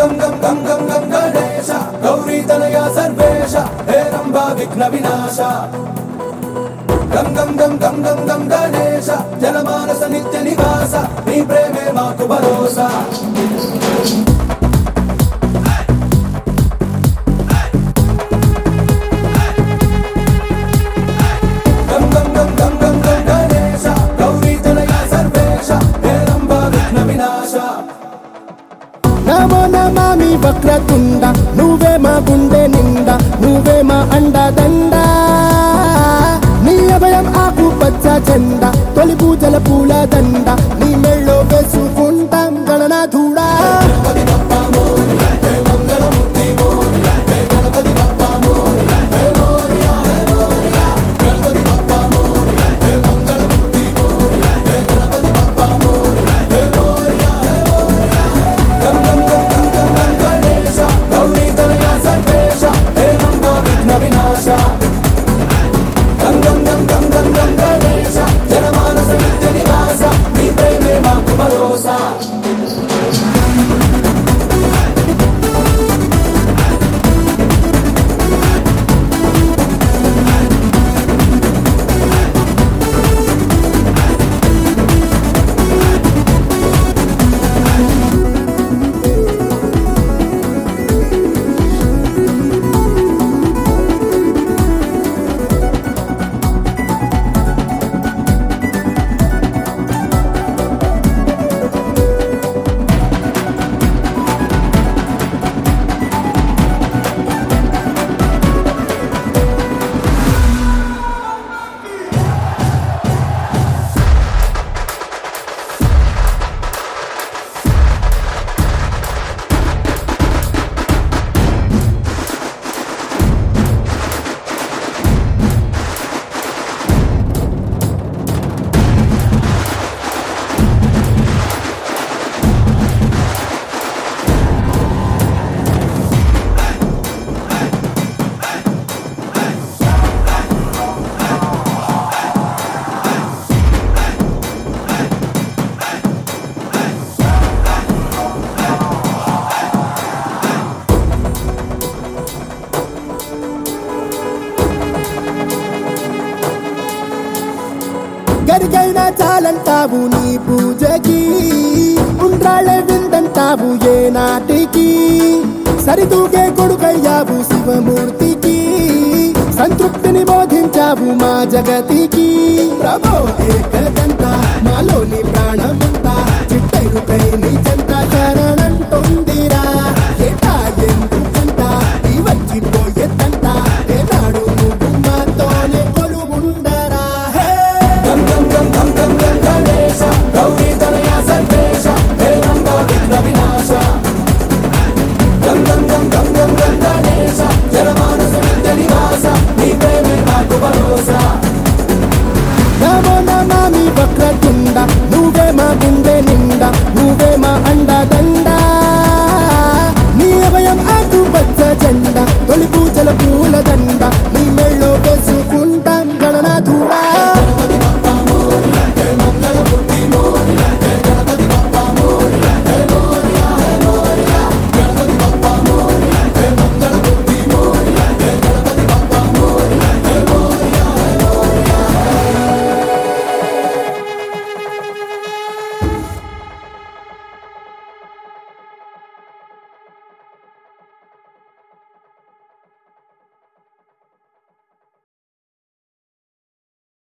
గం గం గం గం గం గణేశ గౌరీ తనయ సర్వేశ హే రంభా విఘ్న వినాశ గం గం గం గం గం గం గణేశ జనమానస నిత్య నివాస నీ ప్రేమే మాకు భరోసా గం గం గం గం గం గం గణేశ గౌరీ తనయ సర్వేశ హే రంభా విఘ్న వినాశ నమో నమామి వక్రతుండ నువ్వే మా గుండె నిండా నువ్వే మా అండదండ నీ అభయం ఆకు పచ్చ చెండ తొలి పూజల పూల దండ నీ మెళ్ళో వేసుకుంటాం గణనాథుడా గణేశ గౌరీ తనయ సర్వేశ హే రంభా విఘ్న వినాశ గం గం గం గం గం గం గణేశ జనమానస నిత్య నివాస నీ ప్రేమే మాకు భరోసా గరిగైనా చాలంటావు నీ పూజకి ఉండ్రాళ్ళే విందంటావు ఏ నాటికి సరితూగే కొడుకయ్యావు శివమూర్తికి సంతృప్తిని బోధించావు మా జగతికి ప్రభో ఏకదంత మాలోని ప్రాణమంతా చిట్టైరుకై నీ చెంత